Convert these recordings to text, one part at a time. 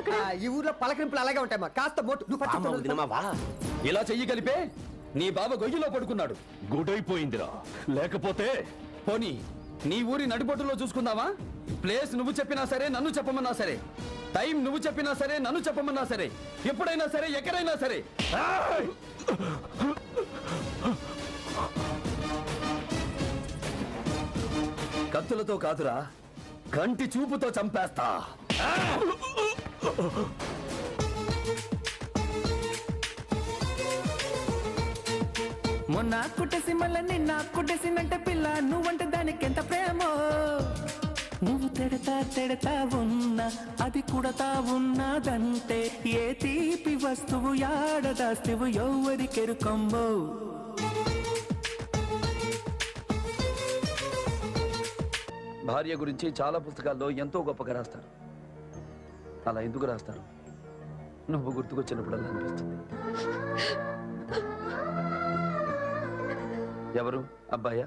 అక్కడ ఆ, ఈ ఊర్లో పలకరింపులు అలాగే ఉంటాయమ్మా కాస్త మోటు నువ్వు అమ్మ పట్టించుకో. వదినమ్మా వా ఇలా చెయ్యి కలిపే నీ బావ గొయ్యిలో పడుకున్నాడు గుడైపోయిందిరా లేకపోతే పోనీ నీ ఊరి నడిబొట్టులో చూసుకుందావా ప్లేస్ నువ్వు చెప్పినా సరే నన్ను చెప్పమన్నా సరే టైం నువ్వు చెప్పినా సరే నన్ను చెప్పమన్నా సరే ఎప్పుడైనా సరే ఎక్కడైనా సరే ఏయ్! కత్తులతో కాదురా కంటి చూపుతో చంపేస్తా మొన్న కుట్టేసి మళ్ళా నిన్న కుట్టేసిందంటే పిల్ల నువ్వంటే దానికి ఎంత ప్రేమో నువ్వు తెడతా తెడతా ఉన్నా అది కుడతా ఉన్నదంటే ఏ తీపి వస్తువు యాడదాస్తువు ఎవరికెరుకొమ్మో భార్య గురించి చాలా పుస్తకాల్లో ఎంతో గొప్పగా రాస్తారు అలా ఎందుకు రాస్తారు నువ్వు గుర్తుకొచ్చినప్పుడల్లా అనిపిస్తుంది ఎవరు అబ్బాయా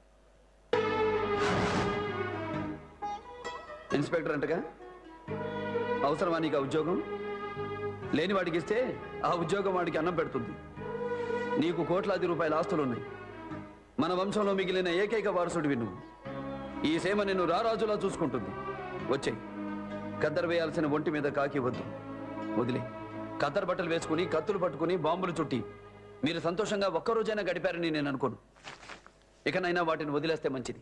ఇన్స్పెక్టర్ అంటగా అవసరమా నీకు ఆ ఉద్యోగం లేని వాడికి ఇస్తే ఆ ఉద్యోగం వాడికి అన్నం పెడుతుంది నీకు కోట్లాది రూపాయల ఆస్తులున్నాయి మన వంశంలో మిగిలిన ఏకైక వారసుడివి నువ్వు ఈ సేమ నిన్ను రారాజులా చూసుకుంటుంది వచ్చేయ్ కద్దరు వేయాల్సిన ఒంటి మీద కాకి వద్దు వదిలే కద్దరు బట్టలు వేసుకుని కత్తులు పట్టుకుని బాంబులు చుట్టి మీరు సంతోషంగా ఒక్క రోజైనా గడిపారని నేను అనుకోను ఇకనైనా వాటిని వదిలేస్తే మంచిది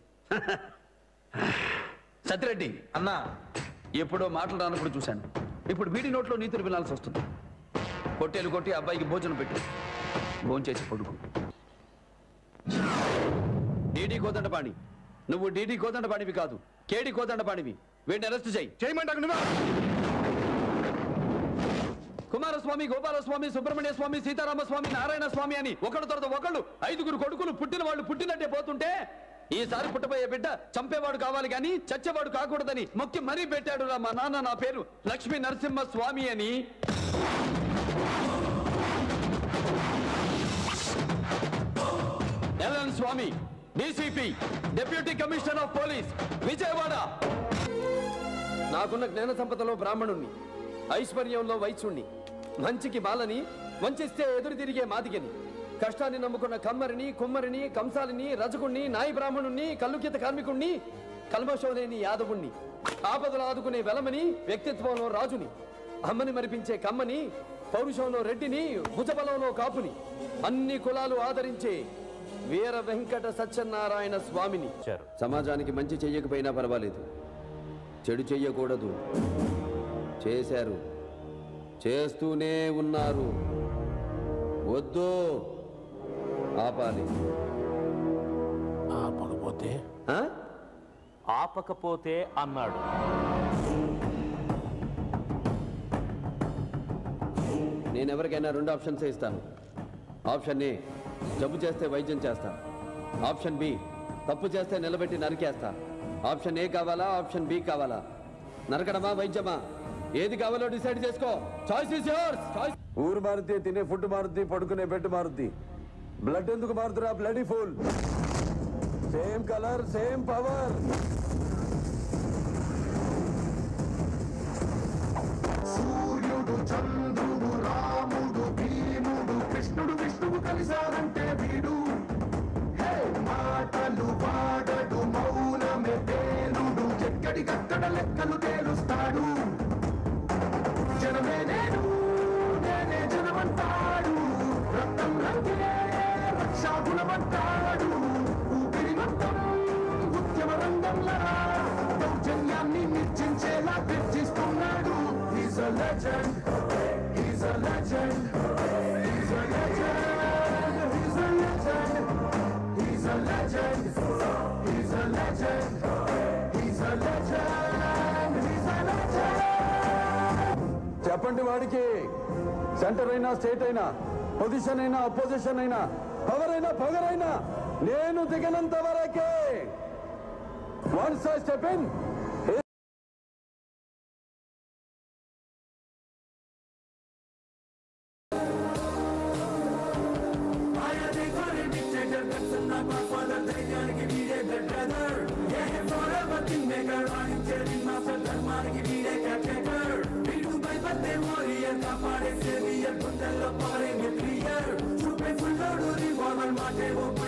సత్యరెడ్డి అన్నా ఎప్పుడో మాటలు రానప్పుడు చూశాను ఇప్పుడు వీడి నోట్లో నీతులు వినాల్సి వస్తుంది కొట్టేలు కొట్టి అబ్బాయికి భోజనం పెట్టు భోంచేసి పడుకు డీడీ కోదండపాణి నువ్వు డీడీ కోదండపాణివి కాదు కేడి కోదండపాణివి వీడిని అరెస్ట్ చేయి చేయమంటాకు నువ్వే కుమారస్వామి గోపాలస్వామి సుబ్రహ్మణ్య స్వామి సీతారామ స్వామి నారాయణ స్వామి అని ఒకడు తర్వాత ఒకళ్ళు ఐదుగురు కొడుకులు పుట్టిన వాళ్ళు పుట్టినట్టే పోతుంటే ఈసారి పుట్టబోయే బిడ్డ చంపేవాడు కావాలి గాని చచ్చేవాడు కాకూడదని మొక్కి మరీ పెట్టాడు రా మా నాన్న నా పేరు లక్ష్మీ నరసింహ స్వామి అని LN Swamy DCP deputy commissioner of police Vijayawada నాకున్న జ్ఞాన సంపదలో బ్రాహ్మణుణ్ణి ఐశ్వర్యంలో వైశ్యుణ్ణి మంచికి బాలని వంచిస్తే ఎదురు తిరిగే మాదిగని కష్టాన్ని నమ్ముకున్న కమ్మరిని కుమ్మరిని కంసాలిని రజకుణ్ణి నాయి బ్రాహ్మణుణ్ణి కల్లుకిత కార్మికుణ్ణి కల్మషం లేని యాదవుణ్ణి ఆపదలు ఆదుకునే వెలమని వ్యక్తిత్వంలో రాజుని అమ్మని మరిపించే కమ్మని పౌరుషంలో రెడ్డిని భుజబలంలో కాపుని అన్ని కులాలు ఆదరించే వీర వెంకట సత్యనారాయణ స్వామిని సమాజానికి మంచి చెయ్యకపోయినా పర్వాలేదు చెడు చెయ్యకూడదు చేశారు చేస్తూనే ఉన్నారు వద్దు ఆపాలి ఆపకపోతే ఆ? ఆపకపోతే అన్నాడు నేను ఎవరికైనా రెండు ఆప్షన్స్ ఇస్తాను ఆప్షన్ ఏ జబ్బు చేస్తే వైద్యం చేస్తా ఆప్షన్ బి తప్పు చేస్తే నిలబెట్టి నరికేస్తా ఆప్షన్ ఏ కావాలా ఆప్షన్ బి కావాలా నరకడమా వైద్యమా ఏది కావాలో డిసైడ్ చేసుకో చాయిస్ ఇస్ యోర్స్ చాయిస్ ఊరు మారుద్ది తినే ఫుడ్ మారుద్ది పడుకునే బెడ్ మారుద్ది బ్లడ్ ఎందుకు మారుతురా bloody full same colour same power సూర్యుడు చంద్రుడు రాముడు భీముడు కృష్ణుడు విష్ణువు కలిశారంటే వీడు హే మాటలు వాడడు మౌనమే పేలుడు ఎక్కడికక్కడ లెక్కలు తేలుస్తాడు జనమే నేను నేనే జనమంటాడు రక్తం రంగే రక్షాగుణమంటాడు ఊపిరి మొత్తం ఉద్యమ రంగంలా దౌర్జన్యాన్ని నిర్చించేలా గర్జిస్తున్నాడు He's a legend. He's a legend. He's a legend. He's a legend. He's a legend. He's a legend. He's a legend. He's a legend. చెప్పండి వాడికి సెంటర్ అయినా స్టేట్ అయినా పొజిషన్ అయినా అపోజిషన్ అయినా పవర్ అయినా పవర్ అయినా నేను దిగనంత వరకే వన్స్ ఐ స్టెప్ ఇన్ ధర్మానికి వీడే క్యాప్టెన్ వీడు భయపడి కాపాడే సేవియర్ గుండెల్లో పారే క్లియర్ చూపే ఫుల్లోడు రివాల్వర్ మాటే ఓ